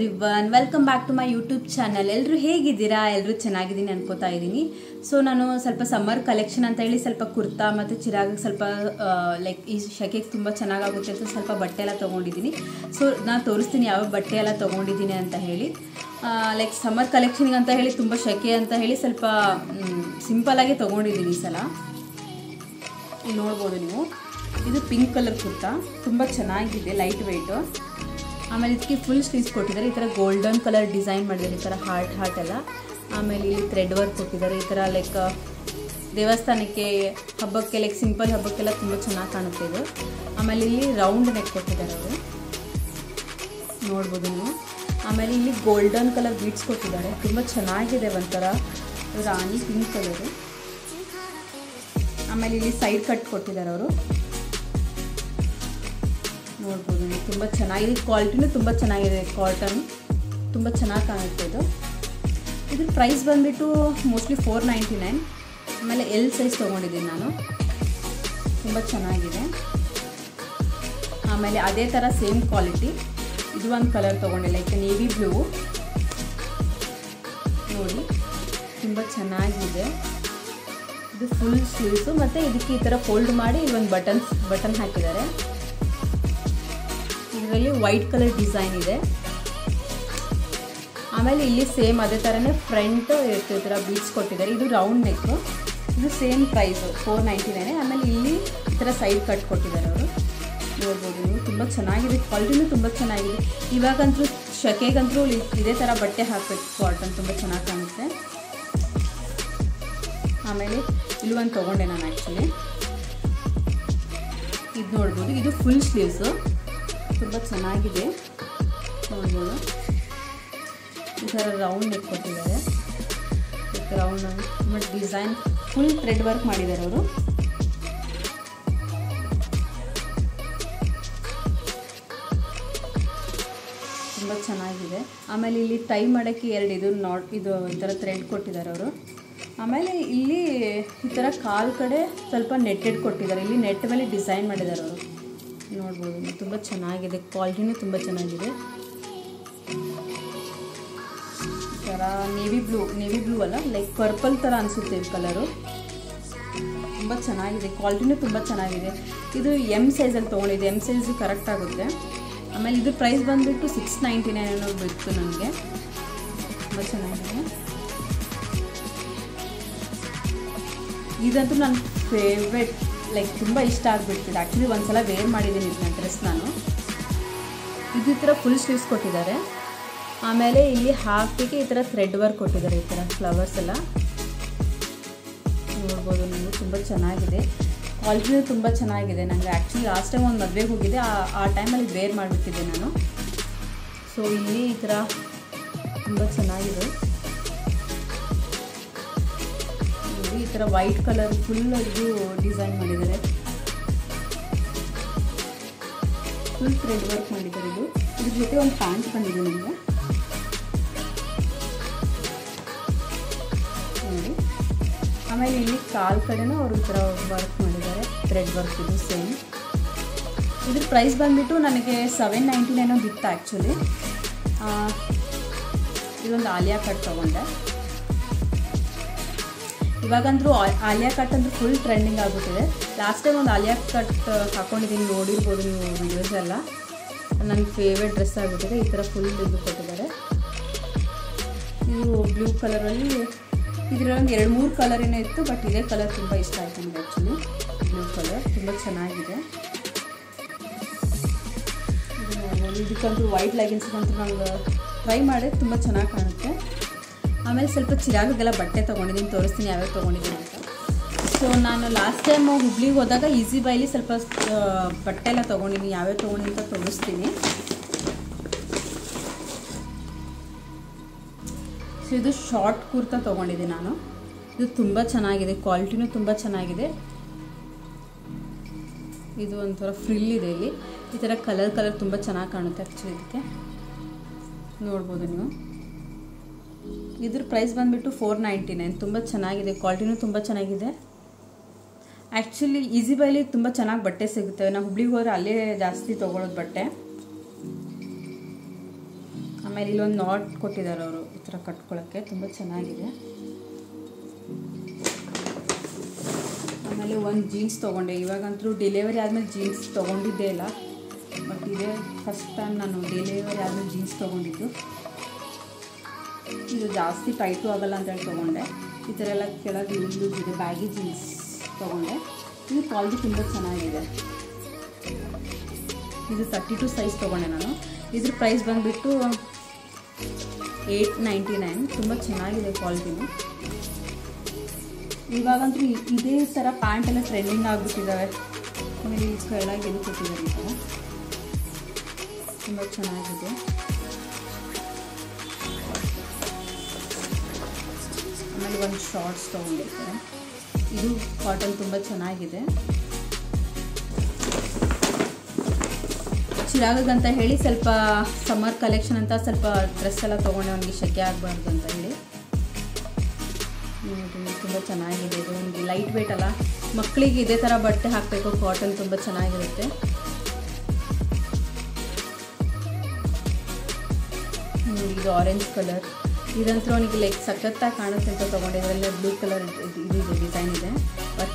Everyone welcome back to my YouTube channel ಎಲ್ಲರೂ ಹೇಗಿದ್ದೀರಾ ಎಲ್ಲರೂ ಚೆನ್ನಾಗಿದ್ದೀನಿ ಅನ್ಕೋತಾ ಇದ್ದೀನಿ ಸೊ ನಾನು ಸ್ವಲ್ಪ ಸಮ್ಮರ್ ಕಲೆಕ್ಷನ್ ಅಂತ ಹೇಳಿ ಸ್ವಲ್ಪ ಕುರ್ತಾ ಮತ್ತು ಚಿರಾಗ ಸ್ವಲ್ಪ ಲೈಕ್ ಈ ಶೆಕೆಗೆ ತುಂಬ ಚೆನ್ನಾಗಾಗುತ್ತೆ ಅಂತ ಸ್ವಲ್ಪ ಬಟ್ಟೆ ಎಲ್ಲ ತೊಗೊಂಡಿದ್ದೀನಿ ಸೊ ನಾನು ತೋರಿಸ್ತೀನಿ ಯಾವ ಬಟ್ಟೆ ಎಲ್ಲ ತೊಗೊಂಡಿದ್ದೀನಿ ಅಂತ ಹೇಳಿ ಲೈಕ್ ಸಮ್ಮರ್ ಕಲೆಕ್ಷನ್ಗೆ ಅಂತ ಹೇಳಿ ತುಂಬ ಶೆಕೆ ಅಂತ ಹೇಳಿ ಸ್ವಲ್ಪ ಸಿಂಪಲಾಗಿ ತೊಗೊಂಡಿದ್ದೀನಿ ಈ ಸಲ ಇಲ್ಲಿ ನೋಡ್ಬೋದು ನೀವು ಇದು ಪಿಂಕ್ ಕಲರ್ ಕುರ್ತಾ ತುಂಬ ಚೆನ್ನಾಗಿದೆ ಲೈಟ್ ವೆಯ್ಟು ಆಮೇಲೆ ಇದಕ್ಕೆ ಫುಲ್ ಸ್ಲೀವ್ಸ್ ಕೊಟ್ಟಿದ್ದಾರೆ ಈ ಥರ ಗೋಲ್ಡನ್ ಕಲರ್ ಡಿಸೈನ್ ಮಾಡಿದ್ದಾರೆ ಈ ಥರ ಹಾರ್ಟ್ ಹಾರ್ಟ್ ಎಲ್ಲ ಆಮೇಲೆ ಇಲ್ಲಿ ಥ್ರೆಡ್ ವರ್ಕ್ ಕೊಟ್ಟಿದ್ದಾರೆ ಈ ಥರ ಲೈಕ್ ದೇವಸ್ಥಾನಕ್ಕೆ ಹಬ್ಬಕ್ಕೆ ಲೈಕ್ ಸಿಂಪಲ್ ಹಬ್ಬಕ್ಕೆಲ್ಲ ತುಂಬ ಚೆನ್ನಾಗಿ ಕಾಣುತ್ತೆ ಇದು ಆಮೇಲೆ ಇಲ್ಲಿ ರೌಂಡ್ ನೆಕ್ ಕೊಟ್ಟಿದ್ದಾರೆ ಅವರು ನೋಡ್ಬೋದು ನೀವು ಆಮೇಲೆ ಇಲ್ಲಿ ಗೋಲ್ಡನ್ ಕಲರ್ ಬೀಡ್ಸ್ ಕೊಟ್ಟಿದ್ದಾರೆ ತುಂಬ ಚೆನ್ನಾಗಿದೆ ಒಂಥರ ರಾಣಿ ಪಿಂಕ್ ಕಲರು ಆಮೇಲೆ ಇಲ್ಲಿ ಸೈಡ್ ಕಟ್ ಕೊಟ್ಟಿದ್ದಾರೆ ಅವರು ನೋಡ್ಬೋದು ನೀವು ತುಂಬ ಚೆನ್ನಾಗಿದೆ ಕ್ವಾಲಿಟಿನೂ ತುಂಬ ಚೆನ್ನಾಗಿದೆ ಕಾಟನ್ ತುಂಬ ಚೆನ್ನಾಗಿ ಕಾಣುತ್ತೆ ಇದು ಇದ್ರ ಪ್ರೈಸ್ ಬಂದುಬಿಟ್ಟು ಮೋಸ್ಟ್ಲಿ ಫೋರ್ ನೈಂಟಿ ನೈನ್ ಆಮೇಲೆ ಎಲ್ ಸೈಜ್ ತೊಗೊಂಡಿದ್ದೀನಿ ನಾನು ತುಂಬ ಚೆನ್ನಾಗಿದೆ ಆಮೇಲೆ ಅದೇ ಥರ ಸೇಮ್ ಕ್ವಾಲಿಟಿ ಇದು ಒಂದು ಕಲರ್ ತೊಗೊಂಡೆ ಲೈಕ್ ನೇವಿ ಬ್ಲೂ ನೋಡಿ ತುಂಬ ಚೆನ್ನಾಗಿದೆ ಇದು ಫುಲ್ ಸ್ಲೀವ್ಸು ಮತ್ತು ಇದಕ್ಕೆ ಈ ಥರ ಫೋಲ್ಡ್ ಮಾಡಿ ಒಂದು ಬಟನ್ಸ್ ಬಟನ್ ಹಾಕಿದ್ದಾರೆ ಇದರಲ್ಲಿ ವೈಟ್ ಕಲರ್ ಡಿಸೈನ್ ಇದೆ ಆಮೇಲೆ ಇಲ್ಲಿ ಸೇಮ್ ಅದೇ ಥರನೇ ಫ್ರಂಟ್ ಇರುತ್ತೆ ಈ ಥರ ಬೀಡ್ಸ್ ಕೊಟ್ಟಿದ್ದಾರೆ ಇದು ರೌಂಡ್ ನೆಕ್ಕು ಇದು same price four ninety nine ಆಮೇಲೆ ಇಲ್ಲಿ ಈ ಥರ ಸೈಡ್ ಕಟ್ ಕೊಟ್ಟಿದ್ದಾರೆ ಅವರು ನೋಡ್ಬೋದು ನೀವು ತುಂಬ ಚೆನ್ನಾಗಿದೆ ಕ್ವಾಲಿಟಿನೂ ತುಂಬ ಚೆನ್ನಾಗಿದೆ ಇವಾಗಂತೂ ಶಕೆಗಂತೂ ಇದೇ ಥರ ಬಟ್ಟೆ ಹಾಕಬೇಕು ಕಾಟನ್ ತುಂಬ ಚೆನ್ನಾಗಿ ಕಾಣುತ್ತೆ ಆಮೇಲೆ ಇಲ್ಲಿ ಒಂದು ತೊಗೊಂಡೆ ನಾನು ಆ್ಯಕ್ಚುಲಿ ಇದು ನೋಡ್ಬೋದು ಇದು ಫುಲ್ ಸ್ಲೀವ್ಸು ತುಂಬ ಚೆನ್ನಾಗಿದೆ ನೋಡ್ಬೋದು ಈ ಥರ ರೌಂಡ್ ನೆಕ್ ಕೊಟ್ಟಿದ್ದಾರೆ ರೌಂಡ್ ತುಂಬ ಡಿಸೈನ್ ಫುಲ್ ಥ್ರೆಡ್ ವರ್ಕ್ ಮಾಡಿದ್ದಾರೆ ಅವರು ತುಂಬ ಚೆನ್ನಾಗಿದೆ ಆಮೇಲೆ ಇಲ್ಲಿ ಟೈ ಮಾಡೋಕ್ಕೆ ಎರಡು ಇದು ನಾಟ್ ಇದು ಈ ಥರ ಥ್ರೆಡ್ ಕೊಟ್ಟಿದ್ದಾರೆ ಅವರು ಆಮೇಲೆ ಇಲ್ಲಿ ಈ ಥರ ಕಾಲು ಕಡೆ ಸ್ವಲ್ಪ ನೆಟ್ಟೆಡ್ ಕೊಟ್ಟಿದ್ದಾರೆ ಇಲ್ಲಿ ನೆಟ್ ಮೇಲೆ ಡಿಸೈನ್ ಮಾಡಿದ್ದಾರೆ ಅವರು ನೋಡ್ಬೋದು ತುಂಬ ಚೆನ್ನಾಗಿದೆ ಕ್ವಾಲಿಟಿನೂ ತುಂಬ ಚೆನ್ನಾಗಿದೆ ಈ ಥರ ನೇವಿ ಬ್ಲೂ ನೇವಿ ಬ್ಲೂ ಅಲ್ಲ ಲೈಕ್ ಪರ್ಪಲ್ ಥರ ಅನಿಸುತ್ತೆ ಈ ಕಲರು ತುಂಬ ಚೆನ್ನಾಗಿದೆ ಕ್ವಾಲಿಟಿನೂ ತುಂಬ ಚೆನ್ನಾಗಿದೆ ಇದು ಎಮ್ ಸೈಜಲ್ಲಿ ತೊಗೊಂಡಿದ್ದೆ ಎಮ್ ಸೈಜ್ ಕರೆಕ್ಟ್ ಆಗುತ್ತೆ ಆಮೇಲೆ ಇದು ಪ್ರೈಸ್ ಬಂದುಬಿಟ್ಟು ಸಿಕ್ಸ್ ನೈಂಟಿ ನೈನ್ ಅನ್ನೋ ಬಿತ್ತು ನನಗೆ ತುಂಬ ಚೆನ್ನಾಗಿದೆ ಇದಂತೂ ನನ್ನ ಫೇವ್ರೆಟ್ ಲೈಕ್ ತುಂಬ ಇಷ್ಟ ಆಗಿಬಿಡ್ತಿದೆ ಆ್ಯಕ್ಚುಲಿ ಒಂದು ಸಲ ವೇರ್ ಮಾಡಿದ್ದೀನಿ ಇದನ್ನ ಡ್ರೆಸ್ ನಾನು ಇದು ಈ ಥರ ಫುಲ್ ಸ್ಲೀವ್ಸ್ ಕೊಟ್ಟಿದ್ದಾರೆ ಆಮೇಲೆ ಇಲ್ಲಿ ಹಾಕಿಗೆ ಈ ಥರ ಥ್ರೆಡ್ ವರ್ಕ್ ಕೊಟ್ಟಿದ್ದಾರೆ ಈ ಥರ ಫ್ಲವರ್ಸ್ ಎಲ್ಲ ನೋಡ್ಬೋದು ನೀವು ತುಂಬ ಚೆನ್ನಾಗಿದೆ ಕ್ವಾಲಿಟಿನೂ ತುಂಬ ಚೆನ್ನಾಗಿದೆ ನನಗೆ ಆ್ಯಕ್ಚುಲಿ ಲಾಸ್ಟ್ ಟೈಮ್ ಒಂದು ಮದುವೆಗೆ ಹೋಗಿದ್ದೆ ಆ ಆ ಟೈಮಲ್ಲಿ ವೇರ್ ಮಾಡಿಬಿಟ್ಟಿದ್ದೆ ನಾನು ಸೊ ಇಲ್ಲಿ ಈ ಥರ ತುಂಬ ಚೆನ್ನಾಗಿದೆ ನೋಡಿ ಈ ಥರ ವೈಟ್ ಕಲರ್ ಫುಲ್ ಇದು ಡಿಸೈನ್ ಮಾಡಿದ್ದಾರೆ ಫುಲ್ ಥ್ರೆಡ್ ವರ್ಕ್ ಮಾಡಿದ್ದಾರೆ ಇದು ಇದ್ರ ಜೊತೆ ಒಂದು ಪ್ಯಾಂಟ್ ಬಂದಿದೆ ನಿಮಗೆ ನೋಡಿ ಆಮೇಲೆ ಇಲ್ಲಿ ಕಾಲು ಕಡೆನೂ ಅವರು ಈ ಥರ ವರ್ಕ್ ಮಾಡಿದ್ದಾರೆ ಥ್ರೆಡ್ ವರ್ಕ್ ಇದು ಸೇಮ್ ಇದ್ರ ಪ್ರೈಸ್ ಬಂದುಬಿಟ್ಟು ನನಗೆ ಸೆವೆನ್ ನೈಂಟಿ ನೈನೋ ಬಿತ್ತು ಆ್ಯಕ್ಚುಲಿ ಇದೊಂದು ಆಲಿಯಾ ಕಟ್ ತೊಗೊಂಡೆ ಇವಾಗಂತೂ ಆಲಿಯಾ ಕಟ್ ಅಂದ್ರೆ ಫುಲ್ ಟ್ರೆಂಡಿಂಗ್ ಆಗಿಬಿಟ್ಟಿದೆ ಲಾಸ್ಟ್ ಟೈಮ್ ಒಂದು ಆಲಿಯಾ ಕಟ್ ಹಾಕ್ಕೊಂಡಿದ್ದೀನಿ ನೋಡಿರ್ಬೋದು ನೀವು ವಿಡಿಯೋಸ್ ಎಲ್ಲ ನನ್ನ ಫೇವ್ರೆಟ್ ಡ್ರೆಸ್ ಆಗಿಬಿಟ್ಟಿದೆ ಈ ಥರ ಫುಲ್ ಇದು ಕೊಟ್ಟಿದ್ದಾರೆ ಇದು ಬ್ಲೂ ಕಲರಲ್ಲಿ ಇದರೊಂದು ಎರಡು ಮೂರು ಕಲರ್ ಏನೋ ಇತ್ತು ಬಟ್ ಇದೇ ಕಲರ್ ತುಂಬ ಇಷ್ಟ ಆಯಿತು ನನಗೆ ಆ್ಯಕ್ಚುಲಿ ಬ್ಲೂ ಕಲರ್ ತುಂಬ ಚೆನ್ನಾಗಿದೆ ಇದು ನೋಡ್ಬೋದು ಇದಕ್ಕಂತೂ ವೈಟ್ ಲೆಗಿನ್ಸ್ಗಂತೂ ನಂಗೆ ಟ್ರೈ ಮಾಡಿ ತುಂಬ ಚೆನ್ನಾಗಿ ಕಾಣುತ್ತೆ ಆಮೇಲೆ ಸ್ವಲ್ಪ ಚಿರಾಗಕ್ಕೆಲ್ಲ ಬಟ್ಟೆ ತೊಗೊಂಡಿದ್ದೀನಿ ತೋರಿಸ್ತೀನಿ ಯಾವ್ಯಾವ ತೊಗೊಂಡಿದ್ದೀನಿ ಅಂತ ಸೊ ನಾನು ಲಾಸ್ಟ್ ಟೈಮ್ ಹುಬ್ಳಿಗೆ ಹೋದಾಗ ಈಸಿ ಬೈಲಿ ಸ್ವಲ್ಪ ಬಟ್ಟೆ ಎಲ್ಲ ತೊಗೊಂಡಿದ್ದೀನಿ ಯಾವ್ಯಾವ ತೊಗೊಂಡಿನಿ ಅಂತ ತೋರಿಸ್ತೀನಿ ಸೊ ಇದು ಶಾರ್ಟ್ ಕುರ್ತಾ ತೊಗೊಂಡಿದ್ದೆ ನಾನು ಇದು ತುಂಬ ಚೆನ್ನಾಗಿದೆ ಕ್ವಾಲಿಟಿನೂ ತುಂಬ ಚೆನ್ನಾಗಿದೆ ಇದು ಒಂಥರ ಫ್ರಿಲ್ ಇದೆ ಇಲ್ಲಿ ಈ ಥರ ಕಲರ್ ಕಲರ್ ತುಂಬ ಚೆನ್ನಾಗಿ ಕಾಣುತ್ತೆ ಆ್ಯಕ್ಚುಲಿ ಇದಕ್ಕೆ ನೋಡ್ಬೋದು ನೀವು ಇದ್ರ ಪ್ರೈಸ್ ಬಂದುಬಿಟ್ಟು ಫೋರ್ ನೈಂಟಿ ನೈನ್ ತುಂಬ ಚೆನ್ನಾಗಿದೆ ಕ್ವಾಲಿಟಿನೂ ತುಂಬ ಚೆನ್ನಾಗಿದೆ ಆ್ಯಕ್ಚುಲಿ ಈಸಿ ಬೈಲಿ ತುಂಬ ಚೆನ್ನಾಗಿ ಬಟ್ಟೆ ಸಿಗುತ್ತೆ ನಾವು ಹುಬ್ಳಿಗೆ ಹೋದ್ರೆ ಅಲ್ಲೇ ಜಾಸ್ತಿ ತೊಗೊಳೋದು ಬಟ್ಟೆ ಆಮೇಲೆ ಇಲ್ಲೊಂದು ನಾಟ್ ಕೊಟ್ಟಿದ್ದಾರೆ ಅವರು ಈ ಥರ ಕಟ್ಕೊಳ್ಳೋಕ್ಕೆ ತುಂಬ ಚೆನ್ನಾಗಿದೆ ಆಮೇಲೆ ಒಂದು ಜೀನ್ಸ್ ತೊಗೊಂಡೆ ಇವಾಗಂತೂ ಡೆಲಿವರಿ ಆದಮೇಲೆ ಜೀನ್ಸ್ ತೊಗೊಂಡಿದ್ದೇ ಇಲ್ಲ ಬಟ್ ಇದೇ ಫಸ್ಟ್ ಟೈಮ್ ನಾನು ಡೆಲಿವರಿ ಆದಮೇಲೆ ಜೀನ್ಸ್ ತೊಗೊಂಡಿದ್ದು ಇದು ಜಾಸ್ತಿ ಟೈಟು ಆಗಲ್ಲ ಅಂತೇಳಿ ತೊಗೊಂಡೆ ಈ ಥರ ಎಲ್ಲ ಕೆಳಗೆ ಲೂಸ್ ಲೂಸ್ ಇದೆ ಬ್ಯಾಗಿ ಜೀನ್ಸ್ ತೊಗೊಂಡೆ ಇದು ಕ್ವಾಲಿಟಿ ತುಂಬ ಚೆನ್ನಾಗಿದೆ ಇದು ತರ್ಟಿ ಟು ಸೈಜ್ ತೊಗೊಂಡೆ ನಾನು ಇದ್ರ ಪ್ರೈಸ್ ಬಂದುಬಿಟ್ಟು ಏಯ್ಟ್ ನೈಂಟಿ ನೈನ್ ತುಂಬ ಚೆನ್ನಾಗಿದೆ ಕ್ವಾಲಿಟಿನು ಇವಾಗಂತೂ ಇ- ಇದೇ ಥರ ಪ್ಯಾಂಟ್ ಎಲ್ಲ ಟ್ರೆಂಡಿಂಗ್ ಆಗಿಬಿಟ್ಟಿದ್ದಾವೆ ಆಮೇಲೆ ಈ ಕೆಳಗೆ ಇದು ಕೊಟ್ಟಿದ್ದಾರೆ ಈ ಥರ ತುಂಬ ಚೆನ್ನಾಗಿದೆ ಆಮೇಲೆ ಒಂದು ಶಾರ್ಟ್ಸ್ ತೊಗೊಂಡಿರ್ತಾರೆ ಇದು ಕಾಟನ್ ತುಂಬ ಚೆನ್ನಾಗಿದೆ ಚಿರಾಗಂತ ಹೇಳಿ ಸ್ವಲ್ಪ ಸಮ್ಮರ್ ಕಲೆಕ್ಷನ್ ಅಂತ ಸ್ವಲ್ಪ ಡ್ರೆಸ್ ಎಲ್ಲ ತೊಗೊಂಡೆ ಅವನಿಗೆ ಶೆಕೆ ಆಗಬಾರ್ದು ಅಂತ ಹೇಳಿ ನೋಡ್ರಿ, ತುಂಬ ಚೆನ್ನಾಗಿದೆ ಇದು ಒಂದು ಲೈಟ್ ವೇಟ್ ಅಲ್ಲ ಮಕ್ಕಳಿಗೆ ಇದೇ ಥರ ಬಟ್ಟೆ ಹಾಕಬೇಕು ಕಾಟನ್ ತುಂಬ ಚೆನ್ನಾಗಿರುತ್ತೆ ಹ್ಮ್, ಇದು ಆರೆಂಜ್ ಕಲರ್ ಇದಂತೂ ಅವನಿಗೆ ಲೈಕ್ ಸಖತ್ತಾಗಿ ಕಾಣುತ್ತೆ ಅಂತ ತೊಗೊಂಡೆ ಇದರಲ್ಲಿ ಬ್ಲೂ ಕಲರ್ ಇದು ಇದೆ ಡಿಸೈನ್ ಇದೆ ಬಟ್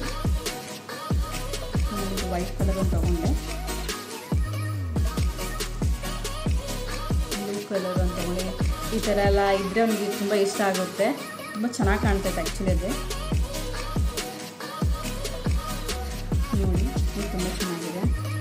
ವೈಟ್ ಕಲರ್ ಒಂದು ತೊಗೊಂಡೆ ಬ್ಲೂ ಕಲರ್ ಅಂತ ತೊಗೊಂಡೆ ಈ ಥರ ಎಲ್ಲ ಇದ್ದರೆ ಅವನಿಗೆ ತುಂಬ ಇಷ್ಟ ಆಗುತ್ತೆ ತುಂಬ ಚೆನ್ನಾಗಿ ಕಾಣ್ತೈತೆ ಆ್ಯಕ್ಚುಲಿ ಅದು ನೋಡಿ ಇದು ತುಂಬ ಚೆನ್ನಾಗಿದೆ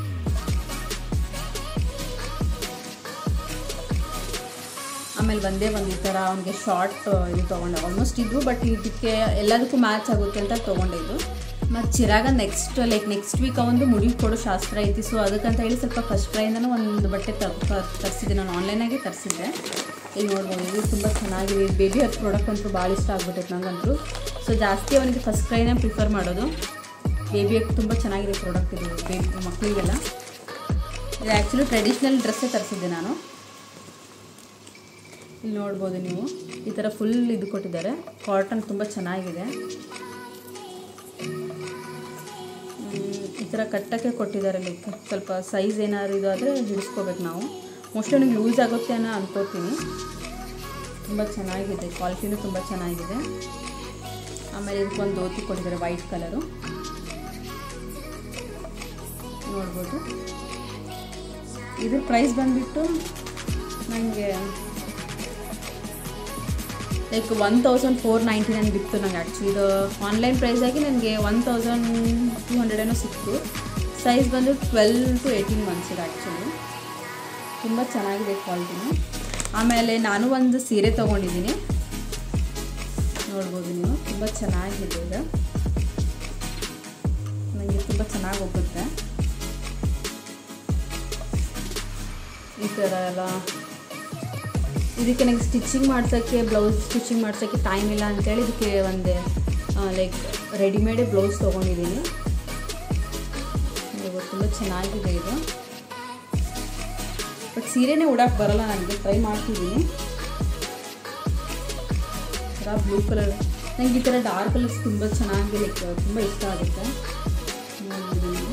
ಆಮೇಲೆ ಒಂದೇ ಒಂದು ಈ ಥರ ಅವನಿಗೆ ಶಾರ್ಟ್ ಇದು ತೊಗೊಂಡೆ ಆಲ್ಮೋಸ್ಟ್ ಇದು ಬಟ್ ಇದಕ್ಕೆ ಎಲ್ಲದಕ್ಕೂ ಮ್ಯಾಚ್ ಆಗುತ್ತೆ ಅಂತ ತೊಗೊಂಡೆ ಇದು ಮತ್ತು Chirag next like next week ಒಂದು ಮುಡಿ ಕೊಡೋ ಶಾಸ್ತ್ರ ಐತಿ ಸೊ ಅದಕ್ಕಂತ ಹೇಳಿ ಸ್ವಲ್ಪ ಫಸ್ಟ್ ಕ್ರೈಯಿಂದನೂ ಒಂದು ಬಟ್ಟೆ ತರಿಸಿದ್ದೆ ನಾನು ಆನ್ಲೈನಾಗೆ ತರಿಸಿದ್ದೆ ಇಲ್ಲಿ ನೋಡ್ಬೋದು ಇದು ತುಂಬ ಚೆನ್ನಾಗಿದೆ ಬೇಬಿ ಹತ್ತು ಪ್ರಾಡಕ್ಟ್ ಅಂತೂ ಭಾಳ ಇಷ್ಟ ಆಗ್ಬಿಟ್ಟೈತೆ ನನಗಂತೂ ಸೊ ಜಾಸ್ತಿ ಅವನಿಗೆ ಫಸ್ಟ್ ಕ್ರೈನೇ ಪ್ರಿಫರ್ ಮಾಡೋದು ಬೇಬಿ ಹತ್ತು ತುಂಬ ಚೆನ್ನಾಗಿದೆ ಪ್ರಾಡಕ್ಟ್ ಇದು ಬೇಬಿ ಮಕ್ಕಳಿಗೆಲ್ಲ ಇದು ಆ್ಯಕ್ಚುಲಿ ಟ್ರೆಡಿಷ್ನಲ್ ಡ್ರೆಸ್ಸೇ ತರಿಸಿದ್ದೆ ನಾನು ಇಲ್ಲಿ ನೋಡ್ಬೋದು ನೀವು ಈ ಥರ ಫುಲ್ ಇದು ಕೊಟ್ಟಿದ್ದಾರೆ ಕಾಟನ್ ತುಂಬ ಚೆನ್ನಾಗಿದೆ ಮ್, ಈ ಥರ ಕಟ್ಟಕ್ಕೆ ಕೊಟ್ಟಿದ್ದಾರೆ ಲೈಕ್ ಸ್ವಲ್ಪ ಸೈಜ್ ಏನಾದ್ರು ಇದು ಆದರೆ ಹಿಡಿಸ್ಕೋಬೇಕು ನಾವು ಮೋಸ್ಟ್ಲಿ ಅವನಿಗೆ ಲೂಸ್ ಆಗುತ್ತೆ ಅನ್ನೋ ಅನ್ಕೋತೀನಿ ತುಂಬ ಚೆನ್ನಾಗಿದೆ ಕ್ವಾಲಿಟಿನೂ ತುಂಬ ಚೆನ್ನಾಗಿದೆ ಆಮೇಲೆ ಇದಕ್ಕೊಂದು ಧೋತಿ ಕೊಟ್ಟಿದ್ದಾರೆ ವೈಟ್ ಕಲರು ನೋಡ್ಬೋದು ಇದ್ರ ಪ್ರೈಸ್ ಬಂದುಬಿಟ್ಟು ನನಗೆ like one thousand four ninety nine ಬಿತ್ತು ನಂಗೆ ಆ್ಯಕ್ಚುಲಿ ಇದು ಆನ್ಲೈನ್ ಪ್ರೈಸಾಗಿ ನನಗೆ ಒನ್ ತೌಸಂಡ್ ಟೂ ಹಂಡ್ರೆಡ್ ಏನೋ ಸಿಕ್ತು ಸೈಜ್ ಬಂದು ಟ್ವೆಲ್ ಟು ಏಯ್ಟೀನ್ ಮಂತ್ಸ್ ಇದೆ ಆ್ಯಕ್ಚುಲಿ ತುಂಬ ಚೆನ್ನಾಗಿದೆ ಕ್ವಾಲಿಟಿನು ಆಮೇಲೆ ನಾನು ಒಂದು ಸೀರೆ ತೊಗೊಂಡಿದ್ದೀನಿ ನೋಡ್ಬೋದು ನೀವು ತುಂಬ ಚೆನ್ನಾಗಿದೆ ಇದು ನನಗೆ ತುಂಬ ಚೆನ್ನಾಗಿ ಹೋಗುತ್ತೆ ಈ ಥರ ಎಲ್ಲ ಇದಕ್ಕೆ ನನಗೆ ಸ್ಟಿಚಿಂಗ್ ಮಾಡ್ಸೋಕ್ಕೆ ಬ್ಲೌಸ್ ಸ್ಟಿಚಿಂಗ್ ಮಾಡ್ಸೋಕ್ಕೆ ಟೈಮ್ ಇಲ್ಲ ಅಂತೇಳಿ ಇದಕ್ಕೆ ಒಂದು ಲೈಕ್ ರೆಡಿಮೇಡೇ ಬ್ಲೌಸ್ ತೊಗೊಂಡಿದ್ದೀನಿ ಇವಾಗ ತುಂಬ ಚೆನ್ನಾಗಿದೆ ಇದು ಬಟ್ ಸೀರೆನೇ ಉಡೋಕ್ಕೆ ಬರಲ್ಲ ನನಗೆ ಟ್ರೈ ಮಾಡ್ತಿದ್ದೀನಿ ಈ ಥರ ಬ್ಲೂ ಕಲರ್ ನನಗೆ ಈ ಥರ ಡಾರ್ಕ್ ಕಲರ್ಸ್ ತುಂಬ ಚೆನ್ನಾಗಿ ಲೈಕ್ ತುಂಬ ಇಷ್ಟ ಆಗುತ್ತೆ ನೋಡ್ಬೋದು ನೀವು.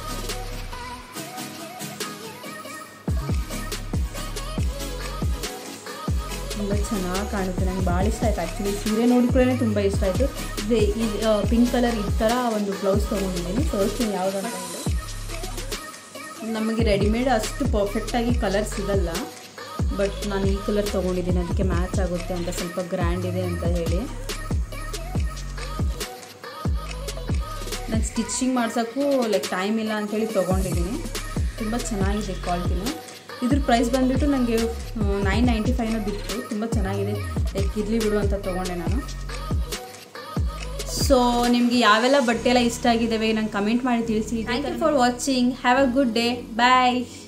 ತುಂಬ ಚೆನ್ನಾಗಿ ಕಾಣುತ್ತೆ ನಂಗೆ ಭಾಳ ಇಷ್ಟ ಆಯ್ತು ಆ್ಯಕ್ಚುಲಿ ಸೀರೆ ನೋಡಿಕೊಳ್ಳೇ ತುಂಬ ಇಷ್ಟ ಆಯಿತು ಇದು ಈ ಪಿಂಕ್ ಕಲರ್ ಈ ಥರ ಒಂದು ಬ್ಲೌಸ್ ತೊಗೊಂಡಿದ್ದೀನಿ ತೋರಿಸ್ತೀನಿ ಯಾವುದಂತ ಹೇಳಿ ನಮಗೆ ರೆಡಿಮೇಡ್ ಅಷ್ಟು ಪರ್ಫೆಕ್ಟಾಗಿ ಕಲರ್ ಸಿಗಲ್ಲ ಬಟ್ ನಾನು ಈ ಕಲರ್ ತೊಗೊಂಡಿದ್ದೀನಿ ಅದಕ್ಕೆ ಮ್ಯಾಚ್ ಆಗುತ್ತೆ ಅಂತ ಸ್ವಲ್ಪ ಗ್ರ್ಯಾಂಡ್ ಇದೆ ಅಂತ ಹೇಳಿ ನಂಗೆ ಸ್ಟಿಚಿಂಗ್ ಮಾಡ್ಸೋಕ್ಕೂ ಲೈಕ್ ಟೈಮ್ ಇಲ್ಲ ಅಂಥೇಳಿ ತೊಗೊಂಡಿದ್ದೀನಿ ತುಂಬ ಚೆನ್ನಾಗಿದೆ ಕ್ವಾಲಿಟಿನು ಇದ್ರ ಪ್ರೈಸ್ ಬಂದುಬಿಟ್ಟು ನನಗೆ ನೈನ್ ನೈಂಟಿ ಫೈವ್ನ ಬಿತ್ತು ತುಂಬ ಚೆನ್ನಾಗಿದೆ ಲೈಕ್ ಇರಲಿ ಬಿಡು ಅಂತ ತೊಗೊಂಡೆ ನಾನು ಸೊ ನಿಮಗೆ ಯಾವೆಲ್ಲ ಬಟ್ಟೆ ಎಲ್ಲ ಇಷ್ಟ ಆಗಿದ್ದಾವೆ ನಂಗೆ ಕಮೆಂಟ್ ಮಾಡಿ ತಿಳಿಸಿ thank you for watching have a good day bye